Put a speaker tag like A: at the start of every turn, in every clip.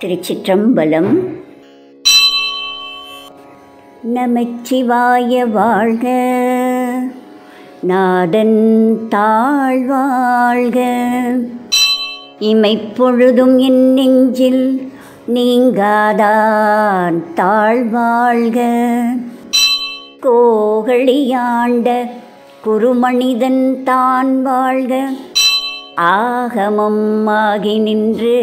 A: திருச்சிற்றம்பலம் நமச்சிவாய வாழ்க நாதன் தாழ்வாழ்க இமைப்பொழுதும் என் நெஞ்சில் நீங்காதான் தாழ்வாழ்க கோகழியாண்ட குருமனிதன் தான் வாழ்க ஆகமம் ஆகி நின்று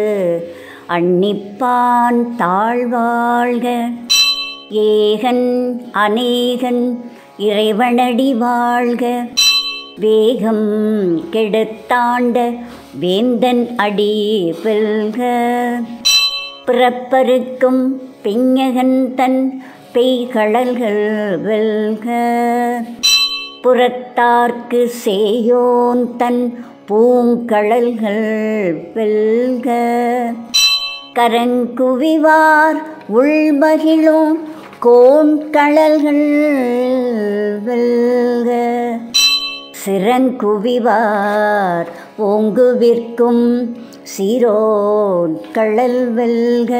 A: அன்னிப்பான் தாழ்வாழ்க ஏகன் அநேகன் இறைவனடி வாழ்க வேகம் கெடுத்தாண்ட வேந்தன் அடி வெல்க பிறப்பருக்கும் பிஞகன் தன் பெய்கடல்கள் வெல்க புறத்தார்க்கு சேயோன் தன் பூங்கழல்கள் வெல்க கரங்குவிவார் உள்மகிழும் கோண்கழல்கள் வெல்க சிறங்குவிவார் ஓங்குவிற்கும் சீரோன் கழல் வெல்க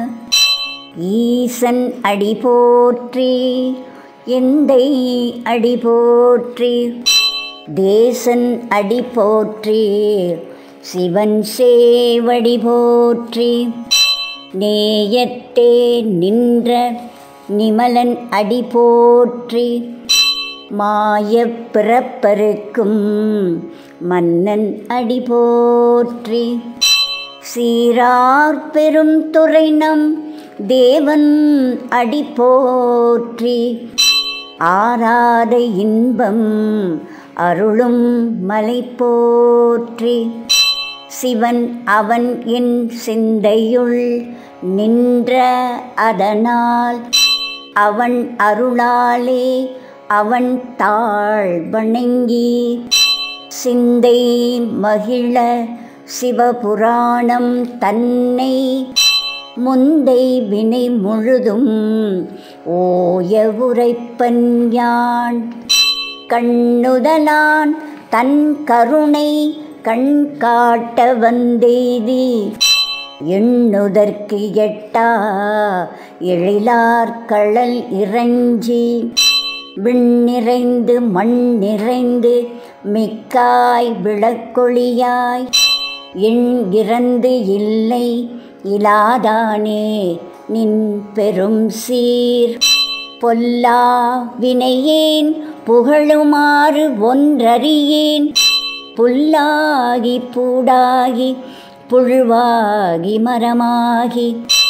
A: ஈசன் அடி போற்றி எந்தை அடி போற்றி தேசன் அடி போற்றி சிவன் சேவடி போற்றி நேயத்தே நின்ற நிமலன் அடி போற்றி மாயப் பிறப்பருக்கும் மன்னன் அடி போற்றி சீரார் பெரும் துறை நம் தேவன் அடி போற்றி ஆராத இன்பம் அருளும் மலை போற்றி சிவன் அவன் என் சிந்தையுள் நின்ற அதனால் அவன் அருளாலே அவன் தாழ் வணங்கி சிந்தை மகிழ சிவபுராணம் தன்னை முந்தை வினை முழுதும் ஓய உரைப்பன் யான் கண்ணுதலான் தன் கருணை கண் காட்ட வந்தெய்தி எண்ணுதற்கு எட்டா எழிலார் கழல் இறைஞ்சி விண்ணிறைந்து மண் நிறைந்து மிக்காய் விளக்கொளியாய் எண் இறந்து இல்லை இலாதானே நின் பெரும் சீர் பொல்லா வினையேன் புகழுமாறு ஒன்றறியேன் புல்லாகி பூடாகி புழுவாகி மரமாகி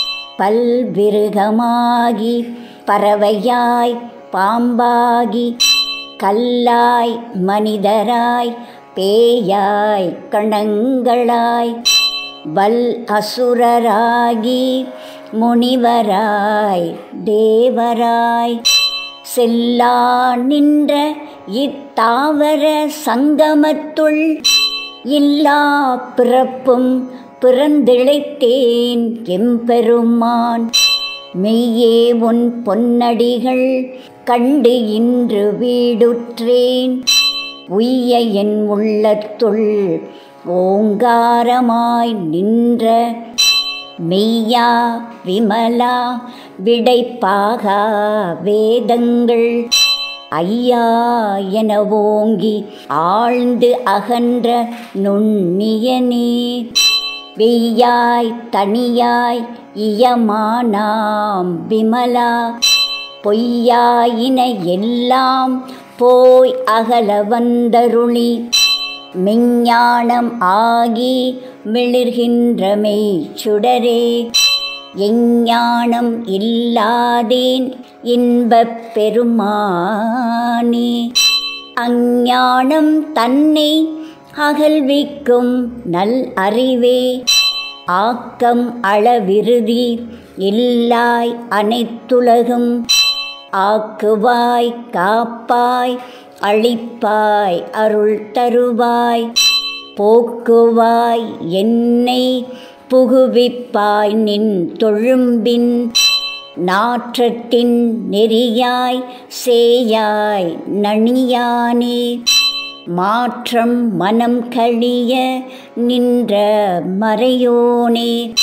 A: பல்விருகமாகி பறவையாய் பாம்பாகி கல்லாய் மனிதராய் பேயாய் கணங்களாய் வல் அசுரராகி முனிவராய் தேவராய் செல்லா நின்ற இத்தாவர சங்கமத்துள் இல்லா பிறப்பும் பிறந்திழைத்தேன் எம்பெருமான் மெய்யே உன் பொன்னடிகள் கண்டு இன்று வீடுற்றேன் உய்ய என் உள்ளத்துள் ஓங்காரமாய் நின்ற மெய்யா விமலா விடைப்பாகா வேதங்கள் ஐயா என ஓங்கி ஆழ்ந்து அகன்ற நுண்ணியனே வெய்யாய் தனியாய் இயமானாம் விமலா பொய்யாயின எல்லாம் போய் அகல வந்தருளி மெஞ்ஞானம் ஆகி மிளிர்கின்ற மெய்ச்சுடரே எஞ்ஞானம் இல்லாதேன் இன்பப் பெருமானே அஞ்ஞானம் தன்னை அகல்விக்கும் நல் அறிவே ஆக்கம் அளவிருதி இல்லாய் அனைத்துலகும் ஆக்குவாய் காப்பாய் அழிப்பாய் அருள் தருவாய் போக்குவாய் என்னை புகுவிப்பாய் நின் தொழும்பின் நாற்றத்தின் நெறியாய் சேயாய் நணியானே மாற்றம் மனம் கழிய நின்ற மறையோனே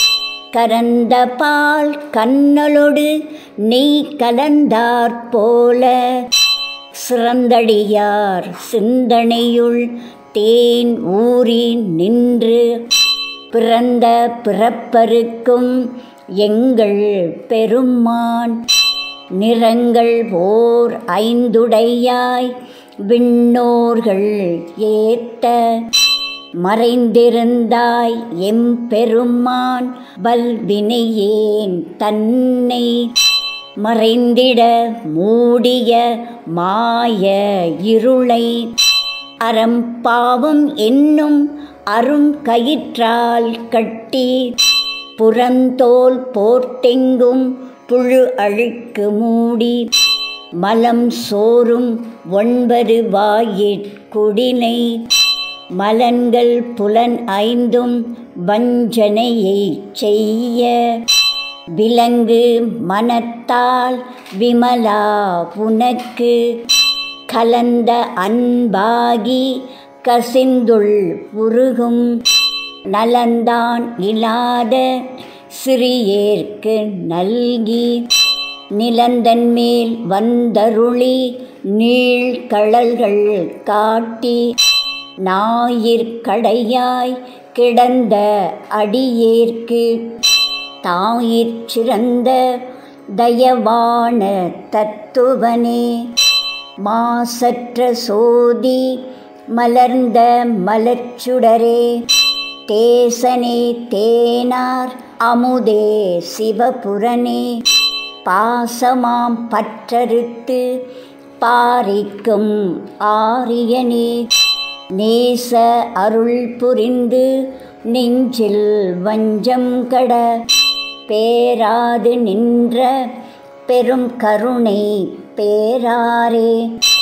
A: கரந்த பால் கண்ணலொடு நெய் கலந்தாற் போல சிறந்தடியார் சிந்தனையுள் தேன் ஊறி நின்று பிறந்த பிறப்பருக்கும் எங்கள் பெருமான் நிறங்கள் ஓர் ஐந்துடையாய் விண்ணோர்கள் ஏத்த மறைந்திருந்தாய் எம்பெருமான் வல்வினையேன் தன்னை மறைந்திட மூடிய மாய இருளை அறம்பாவம் என்னும் அரும் கயிற்றால் கட்டி புறந்தோல் போர்த்தெங்கும் புழு அழுக்கு மூடி மலம் சோறும் ஒன்பது வாயிற்குடினை மலன்கள் புலன் ஐந்தும் வஞ்சனையைச் செய்ய விலங்கு மனத்தால் விமலா உனக்கு கலந்த அன்பாகி கசிந்துள் உருகும் நலந்தான் இல்லாத சிறியேற்கு நல்கி நிலந்தன் மேல் வந்தருளி நீழ்கழல்கள் காட்டி ஞாயிற்கடையாய் கிடந்த அடியேற்கு தாயிற் சிறந்த தயவான தத்துவனே மாசற்ற சோதி மலர்ந்த மலர்ச்சுடரே தேசனே தேனார் அமுதே சிவபுரனே பாசமாம் பற்றறுத்து பாரிக்கும் ஆரியனே நேச அருள் புரிந்து நெஞ்சில் வஞ்சம் கட பேராது நின்ற பெரும் கருணை பேராரே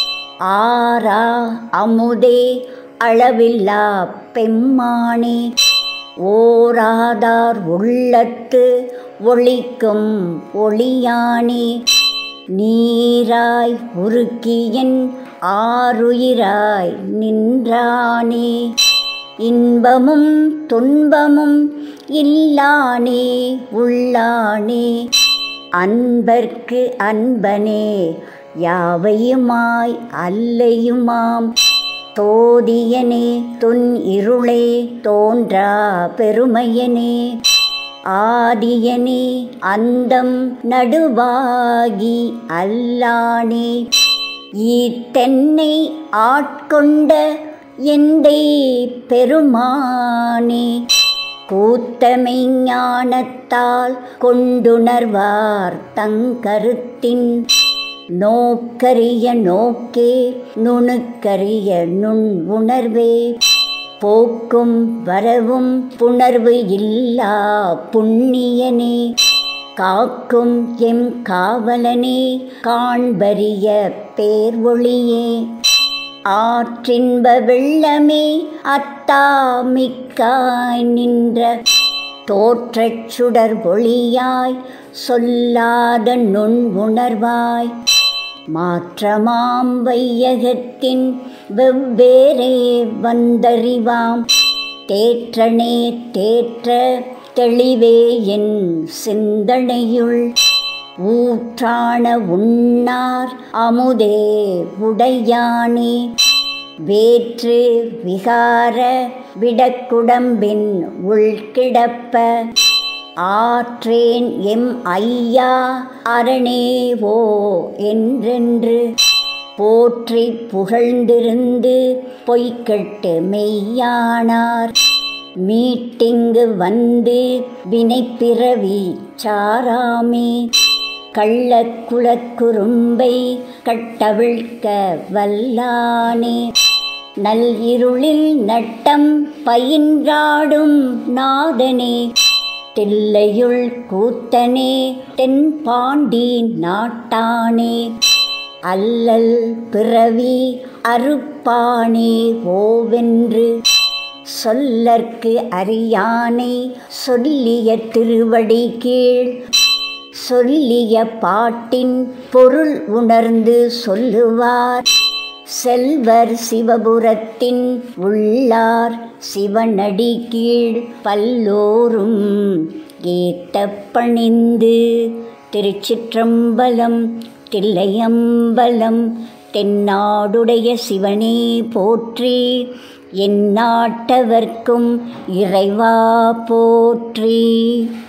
A: ஆரா அமுதே அளவில்லா பெம்மானே ஓராதார் உள்ளத்து ஒளிக்கும் ஒளியானே நீராய் உருக்கியன் ஆருயிராய் நின்றானே இன்பமும் துன்பமும் இல்லானே உள்ளானே அன்பர்க்கு அன்பனே யாவையுமாய் அல்லையுமாம் தோதியனே துன் இருளே தோன்றா பெருமையனே ஆதியனே அந்தம் நடுவாகி அல்லானே ஈத்தென்னை ஆட்கொண்ட எந்தை பெருமானே கூத்தமை ஞானத்தால் கொண்டுணர்வார் தங்கருத்தின் நோக்கரிய நோக்கே நுணுக்கரிய நுண் உணர்வே போக்கும் வரவும் புணர்வு இல்லா புண்ணியனே காக்கும் எம் காவலனே காண்பரிய பேர்வொளியே ஆற்றின்ப வெள்ளமே அத்தாமிக்காய் நின்ற தோற்றச் சுடர் ஒளியாய் சொல்லாத நுண் உணர்வாய் மாற்றமாம் வையகத்தின் வெவ்வேறே வந்தறிவாம் தேற்றனே தேற்ற தெளிவே என் சிந்தனையுள் ஊற்றான உண்ணார் அமுதே உடையானே வேற்று விகார விடக்குடம்பின் உள்கிடப்ப ஆற்றேன் எம் ஐயா அரணேவோ என்றென்று போற்றி புகழ்ந்திருந்து பொய்கட்டு மெய்யானார் மீட்டிங்கு வந்து வினைப்பிறவி சாராமே கள்ளக்குளக்குறும்பை கட்டவிழ்க்க வல்லானே நல் இருளில் நட்டம் பயின்றாடும் நாதனே தில்லையுள் கூத்தனே தென்பாண்டி நாட்டானே அல்லல் பிறவி அறுப்பானே ஓவென்று சொல்லற்கு அறியானை சொல்லிய திருவடி கீழ் சொல்லிய பாட்டின் பொருள் உணர்ந்து சொல்லுவார் செல்வர் சிவபுரத்தின் உள்ளார் சிவனடி கீழ் பல்லோரும் ஏத்த பணிந்து திருச்சிற்றம்பலம் தில்லையம்பலம் தென்னாடுடைய சிவனே போற்றி எந்நாட்டவர்க்கும் இறைவா போற்றி